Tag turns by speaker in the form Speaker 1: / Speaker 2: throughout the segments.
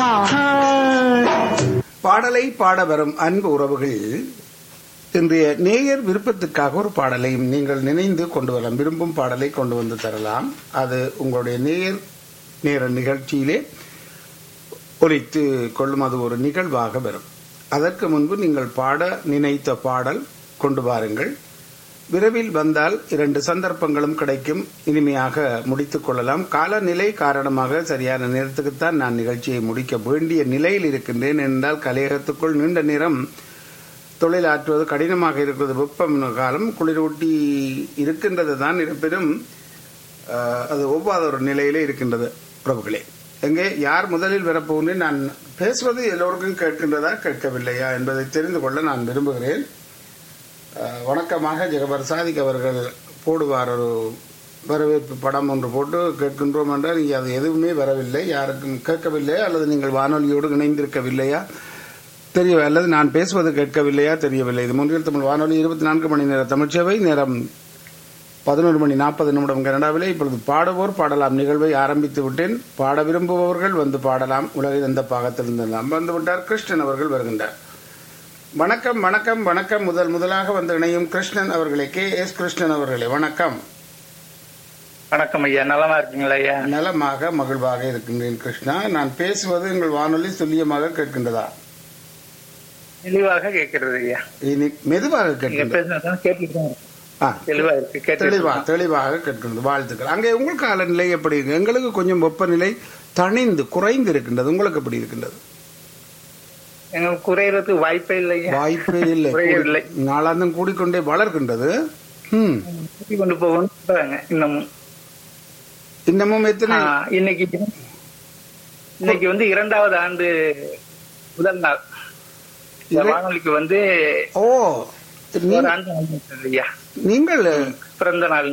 Speaker 1: பாடலை பாட வரும் அன்பு உறவுகள் இன்றைய நேயர் விருப்பத்துக்காக ஒரு பாடலையும் நீங்கள் நினைந்து கொண்டு வரலாம் விரும்பும் பாடலை கொண்டு வந்து தரலாம் அது உங்களுடைய நேயர் நேர நிகழ்ச்சியிலே ஒலித்து கொள்ளும் அது ஒரு நிகழ்வாக வரும் அதற்கு முன்பு நீங்கள் பாட நினைத்த பாடல் கொண்டு வாருங்கள் விரைவில் வந்தால் இரண்டு சந்தர்ப்பங்களும் கிடைக்கும் இனிமையாக முடித்துக் கொள்ளலாம் காலநிலை காரணமாக சரியான நேரத்துக்குத்தான் நான் நிகழ்ச்சியை முடிக்க வேண்டிய நிலையில் இருக்கின்றேன் என்றால் கலையகத்துக்குள் நீண்ட நேரம் தொழிலாற்றுவது கடினமாக இருக்கிறது வெப்பம் காலம் குளிரூட்டி இருக்கின்றது தான் இருப்பினும் அஹ், அது ஒவ்வாத ஒரு நிலையிலே இருக்கின்றது பிரபுகளே எங்கே யார் முதலில் வரப்போகிறேன் நான் பேசுவது எல்லோருக்கும் கேட்கின்றதா கேட்கவில்லையா என்பதை தெரிந்து கொள்ள நான் விரும்புகிறேன் அஹ், வணக்கமாக ஜெகபர் சாதிக் அவர்கள் போடுவார் ஒரு வரவேற்பு படம் ஒன்று போட்டு கேட்கின்றோம் என்றால் இங்கே அது எதுவுமே வரவில்லை யாருக்கும் கேட்கவில்லை அல்லது நீங்கள் வானொலியோடு இணைந்திருக்கவில்லையா தெரிய அல்லது நான் பேசுவது கேட்கவில்லையா தெரியவில்லை இது முன்னில் தமிழ் வானொலி இருபத்தி நான்கு மணி நேர தமிழ்ச்சேவை நேரம் பதினொரு மணி நாற்பது நிமிடம் கனடாவிலே இப்பொழுது பாடுவோர் பாடலாம் நிகழ்வை ஆரம்பித்து விட்டேன் பாட விரும்புபவர்கள் வந்து பாடலாம் உலகில் எந்த பாகத்தில் இருந்தெல்லாம் வந்து விட்டார் கிருஷ்ணன் அவர்கள் வருகின்றார் வணக்கம் வணக்கம் வணக்கம் முதல் முதலாக வந்து இணையும் கிருஷ்ணன் அவர்களே கே எஸ் கிருஷ்ணன் அவர்களே வணக்கம்
Speaker 2: வணக்கம் ஐயா நலமா இருக்கீங்களா ஐயா
Speaker 1: நலமாக மகிழ்வாக இருக்கின்றேன் கிருஷ்ணா நான் பேசுவது உங்கள் வானொலி துல்லியமாக கேட்கின்றதா
Speaker 2: தெளிவாக கேட்கறது ஐயா
Speaker 1: இனி மெதுவாக
Speaker 2: நீங்க
Speaker 1: கேட்கின்றது
Speaker 2: பேசுனதான் கேட்டுட்டு தான் இருக்கேன்.
Speaker 1: ஆ,
Speaker 2: தெளிவா இருக்கு கேட்டு
Speaker 1: தெளிவா தெளிவாக கேட்கின்றது வாழ்த்துக்கள் அங்கே உங்கள் காலநிலை எப்படி இருக்கு எங்களுக்கு கொஞ்சம் வெப்பநிலை தணிந்து குறைந்து இருக்கின்றது உங்களுக்கு எப்படி இருக்கின்றது
Speaker 2: எங்களுக்கு குறையறதுக்கு வாய்ப்பே இல்லை ஐயா
Speaker 1: வாய்ப்பே இல்லை
Speaker 2: குறையவில்லை
Speaker 1: நாளாந்தம் கூடிக்கொண்டே வளர்கின்றது ம்
Speaker 2: கூட்டி கொண்டு போகணும்னு சொல்றாங்க இன்னமும்
Speaker 1: இன்னமும் எத்தனை
Speaker 2: ஆ, இன்னைக்கு இன்னைக்கு வந்து இரண்டாவது ஆண்டு முதல் நாள் இந்த
Speaker 1: இரு-
Speaker 2: வானொலிக்கு வந்து
Speaker 1: ஓ நீ-
Speaker 2: ஒரு ஆண்டு ஆகிவிட்டது ஐயா
Speaker 1: நீங்கள்
Speaker 2: பிறந்த நாள்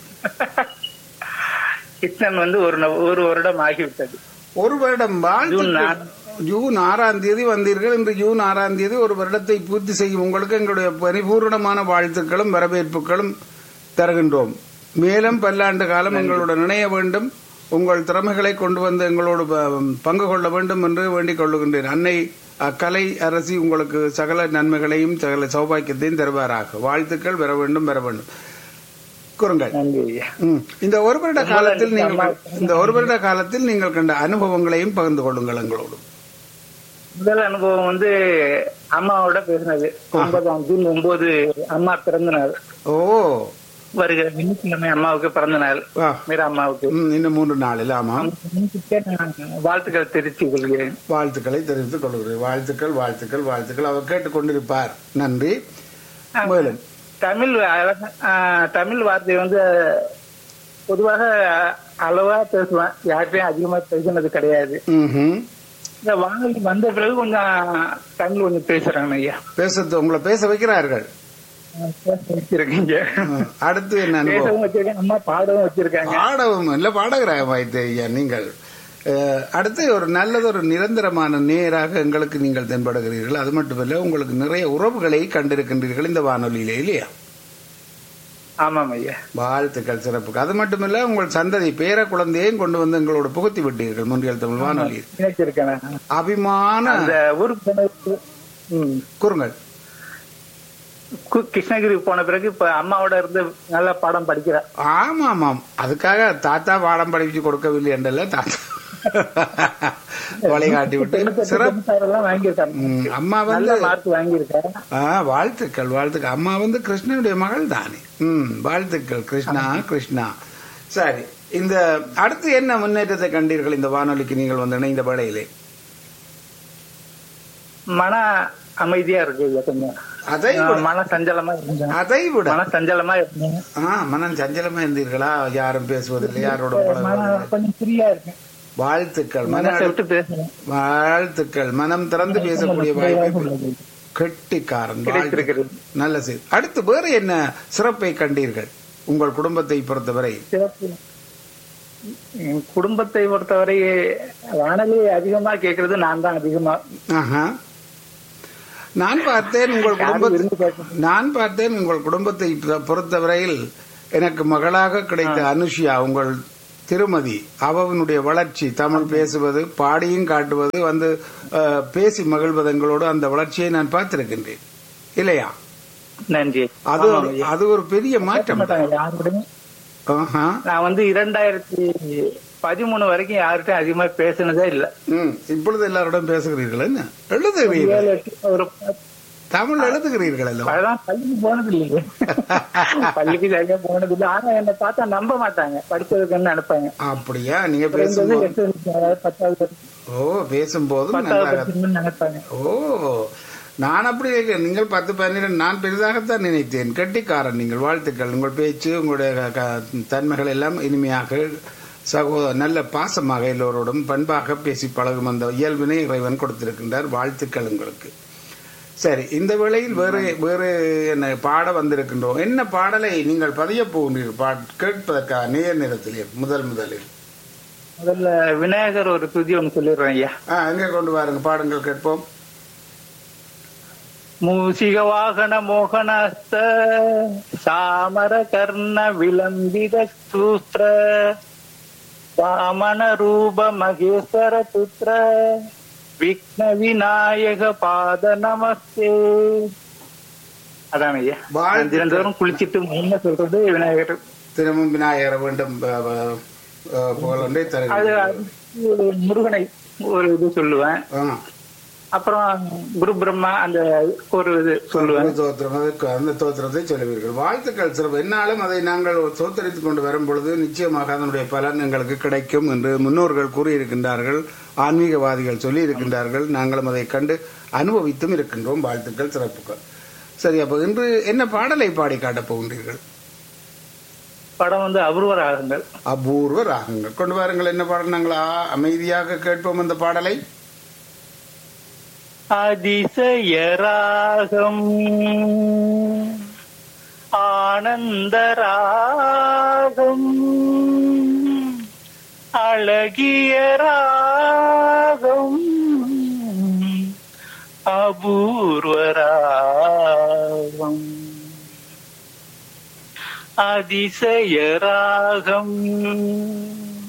Speaker 2: கிருஷ்ணன் வந்து ஒரு ந- ஒரு வருடம் ஆகிவிட்டது
Speaker 1: ஒரு வருடம்
Speaker 2: ஜூன்
Speaker 1: வாழ்த்து
Speaker 2: நாலு.
Speaker 1: ஜூன் ஆறாம் தேதி வந்தீர்கள் இன்று ஜூன் ஆறாம் தேதி ஒரு வருடத்தை பூர்த்தி செய்யும் உங்களுக்கு எங்களுடைய பரிபூர்ணமான வாழ்த்துக்களும் வரவேற்புகளும் தருகின்றோம் மேலும் பல்லாண்டு காலம் எங்களுடன் இணைய வேண்டும் உங்கள் திறமைகளை கொண்டு வந்து எங்களோடு ப- பங்கு கொள்ள வேண்டும் என்று வேண்டிக் கொள்ளுகின்றேன் அன்னை அக்கலை அரசி உங்களுக்கு சகல நன்மைகளையும் சகல சௌபாக்கியத்தையும் தருவாராக வாழ்த்துக்கள் பெற வேண்டும் பெற வேண்டும் கூறுங்கள்
Speaker 2: நன்றி ஐயா
Speaker 1: ம். இந்த ஒரு வருட காலத்தில் நீங்கள் இந்த ஒரு வருட காலத்தில் நீங்கள் கண்ட அனுபவங்களையும் பகிர்ந்து கொள்ளுங்கள் எங்களோடு
Speaker 2: முதல் அனுபவம் வந்து அம்மாவோட பேசினது ஒன்பதாம் ஜூன் ஒன்பது அம்மா பிறந்த நாள்
Speaker 1: ஓ
Speaker 2: வருகிற வெள்ளிக்கிழமை அம்மாவுக்கு பிறந்த நாள்
Speaker 1: வா
Speaker 2: மீரா அம்மாவுக்கு
Speaker 1: ம், இன்னும் மூன்று நாளில் ஆமாம்
Speaker 2: நான் வாழ்த்துக்கள் தெரிவித்துக் கொள்கிறேன்
Speaker 1: வாழ்த்துக்களை தெரிவித்துக் கொள்கிறேன் வாழ்த்துக்கள் வாழ்த்துக்கள் வாழ்த்துக்கள் அவர் கேட்டுக்கொண்டிருப்பார் நன்றி மேலும்
Speaker 2: தமிழ் அழகா- ஆ, தமிழ் வார்த்தை வந்து பொதுவாக அளவா பேசுவேன் யார்கிட்டயும் அதிகமா பேசினது கிடையாது
Speaker 1: ம்ஹும்.
Speaker 2: இந்த வானொலி வந்த பிறகு கொஞ்சம் தமிழ் கொஞ்சம் பேசுறேன் ஐயா
Speaker 1: பேச உங்களை பேச வைக்கிறார்கள்
Speaker 2: பேச வச்சிருக்கீங்க
Speaker 1: ம். அடுத்து என்ன அனுபவம்
Speaker 2: பேசவும் வச்சிருக்கேன் அம்மா பாடவும் வச்சிருக்காங்க
Speaker 1: பாடவும் இல்ல பாடகராகமாயிட்டு ஐயா நீங்கள் அஹ், அடுத்து ஒரு நல்லதொரு நிரந்தரமான நேராக எங்களுக்கு நீங்கள் தென்படுகிறீர்கள் அது மட்டுமல்ல உங்களுக்கு நிறைய உறவுகளை கண்டிருக்கின்றீர்கள் இந்த வானொலியிலே இல்லையா
Speaker 2: ஆமாம் ஐயா
Speaker 1: வாழ்த்துக்கள் சிறப்புக்கு அது மட்டுமல்ல உங்கள் சந்ததி பேர குழந்தையையும் கொண்டு வந்து எங்களோட புகுத்தி விட்டீர்கள் முன்றியல் தமிழ் வானொலி
Speaker 2: நினைச்சிருக்கேன்
Speaker 1: அபிமான
Speaker 2: அந்த ஊருக்கு போனது ம்.
Speaker 1: கூறுங்கள்
Speaker 2: கு- கிருஷ்ணகிரி போன பிறகு இப்ப அம்மாவோட இருந்து நல்ல பாடம் படிக்கிறேன்
Speaker 1: ஆமா ஆமாம் அதுக்காக தாத்தா பாடம் படிச்சு கொடுக்கவில்லை என்றல்ல தாத்தா வழிகாட்டி விட்டு சிறப்பு
Speaker 2: எல்லாம் வாங்கியிருக்காங்க
Speaker 1: ம், அம்மா வந்து
Speaker 2: நல்ல மார்க் வாங்கியிருக்கேன்
Speaker 1: ஆ, வாழ்த்துக்கள் வாழ்த்துக்கள் அம்மா வந்து கிருஷ்ணனுடைய மகள் தானே ம் வாழ்த்துக்கள் கிருஷ்ணா கிருஷ்ணா சரி இந்த அடுத்து என்ன முன்னேற்றத்தை கண்டீர்கள் இந்த வானொலிக்கு நீங்கள் வந்து இணைந்த வேளையிலே
Speaker 2: மன அமைதியா இருக்கு ஐயா கொஞ்சம்
Speaker 1: அதை விட
Speaker 2: நான் மன சஞ்சலமா இருந்தேன்
Speaker 1: அதை விட
Speaker 2: மன சஞ்சலமா இருந்தேன்
Speaker 1: ஆ மனம் சஞ்சலமா இருந்தீர்களா யாரும் பேசுவதில்லை யாரோட
Speaker 2: மன
Speaker 1: பழகுவதில்லை
Speaker 2: கொஞ்சம் ஃப்ரீயா இருக்கேன்
Speaker 1: வாழ்த்துக்கள் மன
Speaker 2: மனசை விட்டு பேசுறேன்
Speaker 1: வாழ்த்துக்கள் மனம் திறந்து பேசக்கூடிய வாய்ப்பு கெட்டிக்காரன் வாழ்த்துக்கள்.
Speaker 2: கிடைத்திருக்கிறது
Speaker 1: நல்ல செய்தி அடுத்து வேறு என்ன சிறப்பை கண்டீர்கள் உங்கள் குடும்பத்தை பொறுத்தவரை
Speaker 2: சிறப்பு என் குடும்பத்தை பொறுத்தவரை வானொலி அதிகமா கேட்கறது நான் தான் அதிகமா
Speaker 1: ஆஹா. நான் பார்த்தேன் உங்கள்
Speaker 2: யாரும்
Speaker 1: குடும்பத்தை
Speaker 2: விரும்பி கேட்க
Speaker 1: நான் பார்த்தேன் உங்கள் குடும்பத்தை பொ- பொறுத்தவரையில் எனக்கு மகளாக கிடைத்த அனுஷியா உங்கள் திருமதி அவனுடைய வளர்ச்சி தமிழ் பேசுவது பாடியும் காட்டுவது வந்து அஹ், பேசி மகிழ்வதங்களோடு அந்த வளர்ச்சியை நான் பார்த்திருக்கின்றேன் இல்லையா
Speaker 2: நன்றி
Speaker 1: அது
Speaker 2: ஆமாம்
Speaker 1: ஒரு-
Speaker 2: ஐயா.
Speaker 1: அது ஒரு பெரிய மாற்றம்
Speaker 2: மாட்டாங்க யாருக்கூடயும்
Speaker 1: ஆஹா.
Speaker 2: நான் வந்து இரண்டாயிரத்தி பதிமூணு வரைக்கும் யார்கிட்டயும் அதிகமா பேசுனதே இல்ல
Speaker 1: ம் இப்பொழுது எல்லாரோடும் பேசுகிறீர்கள் என்ன எழுதுகிறீர்கள்
Speaker 2: ஏழு, எட்டு, ஒரு பத்து-
Speaker 1: தமிழ் எழுதுகிறீர்கள் அல்லவா
Speaker 2: அதான் பள்ளிக்கு போனது இல்லைங்க பள்ளிக்கு சரியா போனது இல்லை ஆனா என்னை பார்த்தா நம்ப மாட்டாங்க படிச்சதுக்குன்னு நினைப்பாங்க
Speaker 1: அப்படியா நீங்க
Speaker 2: குறைந்தது
Speaker 1: பேசும்போது
Speaker 2: எட்டு அதாவது பத்தாவது படிச்சு-
Speaker 1: ஓ பேசும்போதும்
Speaker 2: பத்தாவது
Speaker 1: நன்றாக
Speaker 2: படிச்சுன்னு நினைப்பாங்க
Speaker 1: ஓ நான் அப்படி இல்லை. நீங்கள் பத்து பன்னிரண்டு நான் பெரிதாகத்தான் நினைத்தேன் கெட்டிக்காரன் நீங்கள் வாழ்த்துக்கள் உங்கள் பேச்சு உங்களுடைய க- க- தன்மைகள் எல்லாம் இனிமையாக சகோதர நல்ல பாசமாக எல்லோரோடும் பண்பாக பேசி பழகும் அந்த இயல்பினை இறைவன் கொடுத்திருக்கின்றார் வாழ்த்துக்கள் உங்களுக்கு சரி இந்த வேளையில் வேறு வேறு என்ன பாட வந்திருக்கின்றோம் என்ன பாடலை நீங்கள் பதிய போகின்றீர்கள் பா கேட்பதற்காக நேர் நேரத்திலே முதல் முதலில்
Speaker 2: முதல்ல விநாயகர் ஒரு துதி ஒன்று சொல்லிடுறேன் ஐயா
Speaker 1: ஆ எங்கே கொண்டு வாருங்க பாடுங்கள் கேட்போம்
Speaker 2: மூசிக வாகன மோகனஸ்த சாமர கர்ண விளம்பித சூத்ர வாமன ரூப மகேஸ்வர புத்திர விக்ன விநாயக பாத நமஸ்தே அதான் ஐயா
Speaker 1: வாழ்த்துக்கள்.
Speaker 2: நான் தினந்தோறும் குளிச்சிட்டு என்ன சொல்றது விநாயகர்
Speaker 1: திரும்பவும் விநாயகர் வேண்டும் அஹ், அஹ், அஹ், புகழொன்றை
Speaker 2: அது
Speaker 1: தருகிறேன்
Speaker 2: அடுத்து முருகனை ஒரு இது சொல்லுவேன்
Speaker 1: ஆ.
Speaker 2: அப்புறம் குரு பிரம்மா அந்த ஒரு இது சொல்லுவேன்
Speaker 1: ஒரு தோத்திரம் அதுக்கு அந்த தோத்திரத்தை சொல்லுவீர்கள் வாழ்த்துக்கள் சிறப்பு என்னாலும் அதை நாங்கள் தோத்தரித்துக் கொண்டு வரும் பொழுது நிச்சயமாக அதனுடைய பலன் எங்களுக்கு கிடைக்கும் என்று முன்னோர்கள் கூறியிருக்கின்றார்கள் ஆன்மீகவாதிகள் சொல்லி இருக்கின்றார்கள் நாங்களும் அதை கண்டு அனுபவித்தும் இருக்கின்றோம் வாழ்த்துக்கள் சிறப்புகள் சரி அப்ப இன்று என்ன பாடலை பாடி காட்டப் போகின்றீர்கள்
Speaker 2: படம் வந்து அபூர்வ ராகங்கள்
Speaker 1: அபூர்வ ராகங்கள் கொண்டு வாருங்கள் என்ன பாடல் நாங்கள் ஆ- அமைதியாக கேட்போம் அந்த பாடலை
Speaker 2: அதிசய ராகம் ஆனந்த ராகம் அழகிய ராகம் அபூர்வ ராகம் அதிசய ராகம்